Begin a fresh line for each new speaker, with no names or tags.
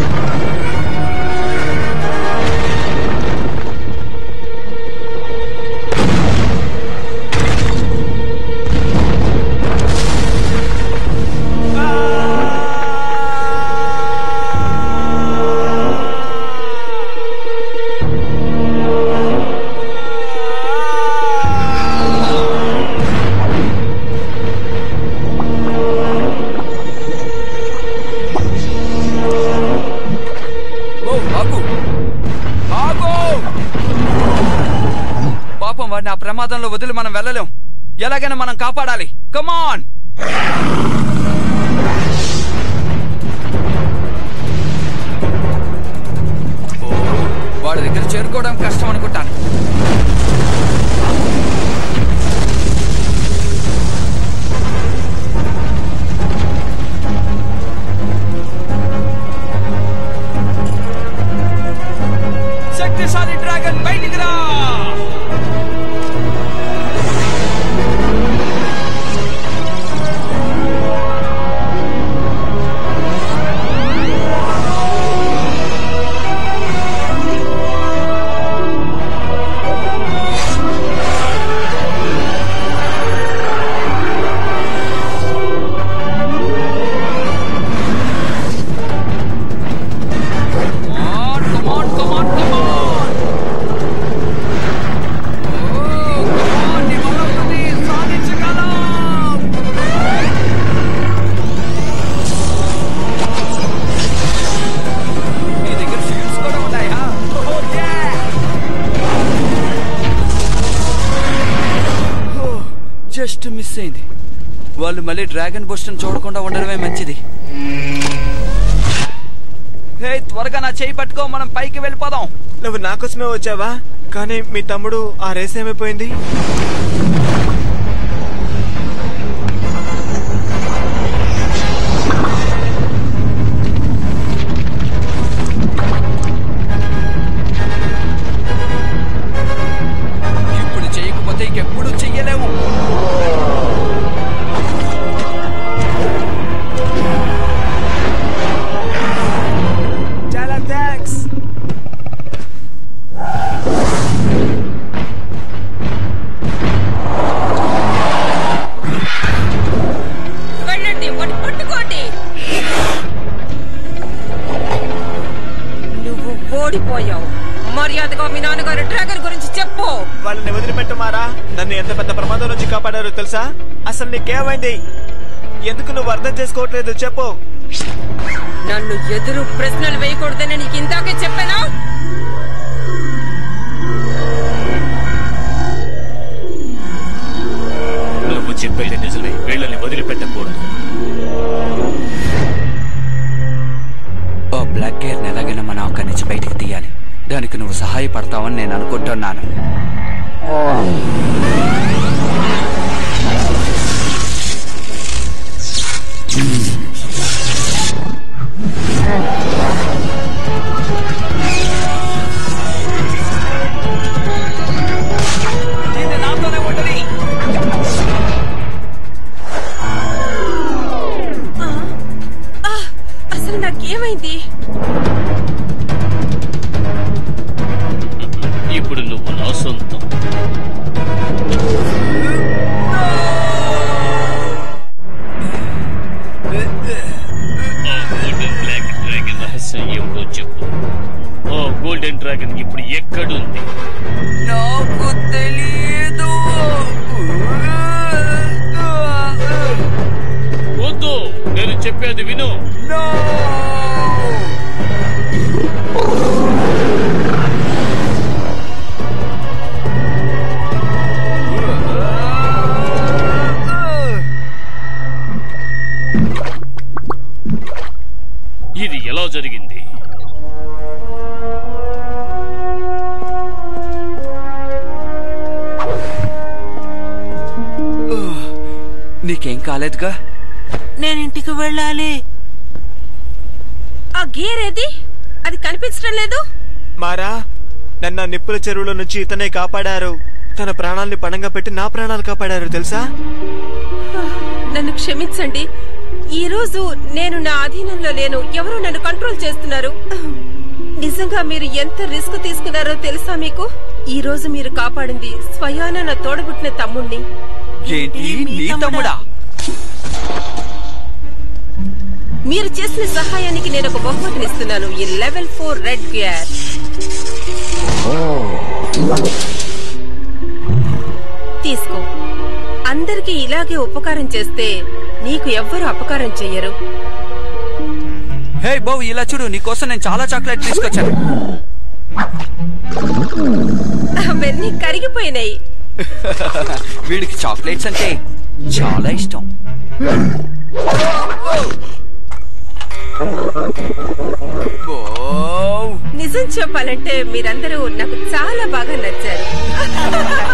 ఓ, ఆగు ఆగు పాపం వాడిని ఆ ప్రమాదంలో వదిలి మనం వెళ్ళలేం ఎలాగైనా మనం కాపాడాలి కమాన్ వాడి దగ్గర చేరుకోవడం కష్టం అనుకుంటాను శక్తిశాలి డ్రాగన్ బయటికి రా Come on, come on, come on, come on. Oh, come on, నీ వల్ల అవుతుంది. సాధించగలం. నీ దగ్గర shields కూడా ఉన్నాయా? Oh, yeah. Oh, just miss అయింది వాళ్ళు మళ్ళీ డ్రాగన్ బుస్టన్ చూడకుండా ఉండడమే మంచిది హే త్వరగా నా చేయి పట్టుకో మనం పైకి వెళ్ళిపోదాం
నువ్వు నా కోసమే వచ్చావా కానీ మీ తమ్ముడు ఆ రేస్ ఏమైపోయింది
ఇప్పుడు చేయకపోతే ఇంకెప్పుడు చెయ్యలేము
చాలా థ్యాంక్స్
వెళ్ళండి వాడిని పట్టుకోండి నువ్వు ఓడిపోయావు మర్యాదగా మీ నాన్నగారు డ్రాగన్ గురించి చెప్పు
వాళ్ళని వదిలిపెట్టమారా నన్ను ఎంత పెద్ద ప్రమాదం నుంచి కాపాడారో తెలుసా అసలు నీకేమైంది ఎందుకు నువ్వు అర్థం చేసుకోవట్లేదు చెప్పు
నన్ను ఎదురు ప్రశ్నలు వేయకూడదని నీకు ఇందాకే చెప్పానా
నువ్వు చెప్పేది నిజమే వీళ్ళని వదిలిపెట్టకూడదు
ఓ బ్లాక్ గేర్ ఎలాగైనా మనం అక్కడి నుంచి బయటికి తీయాలి దానికి నువ్వు సహాయపడతావని నేను అనుకుంటున్నాను దీన్ని నాతోనే ఉండని.
అసలు నాకేమైంది
ఇప్పుడు నువ్వు నా సొంతం ఆ గోల్డెన్ బ్లాక్ డ్రాగన్ రహస్యం ఏమిటో చెప్పు ఓ గోల్డెన్ డ్రాగన్ ఇప్పుడు ఎక్కడుంది
నాకు తెలియదు
వద్దు నేను చెప్పేది విను
No!
ఇది ఎలా జరిగింది
నీకేం కాలేదుగా
నేను ఇంటికి వెళ్ళాలి ఆ గేర్ ఏది అది కనిపించడం లేదు
మారా నన్ను ఆ నిప్పుల చెరువులో నుంచి ఇతనే కాపాడారు తన ప్రాణాల్ని పణంగా పెట్టి నా ప్రాణాలు కాపాడారు తెలుసా
నన్ను క్షమించండి ఈ రోజు నేను నా అధీనంలో లేను ఎవరో నన్ను కంట్రోల్ చేస్తున్నారు నిజంగా మీరు ఎంత రిస్క్ తీసుకున్నారో తెలుసా మీకు ఈ రోజు మీరు కాపాడింది స్వయాన నా తోడబుట్టిన తమ్ముణ్ణి
ఏంటి నీ తమ్ముడా
మీరు చేసిన సహాయానికి నేను ఒక బహుమతిని ఇస్తున్నాను ఈ లెవెల్ ఫోర్ రెడ్ గేర్ తీసుకో అందరికీ ఇలాగే ఉపకారం చేస్తే నీకు ఎవ్వరు అపకారం చెయ్యరు
హే బావు ఇలా చూడు నీకోసం నేను చాలా చాక్లెట్ తీసుకొచ్చాను
అవన్నీ కరిగిపోయినాయి
వీడికి చాక్లెట్స్ అంటే చాలా ఇష్టం బావ్.
నిజం చెప్పాలంటే మీరందరూ నాకు చాలా బాగా నచ్చారు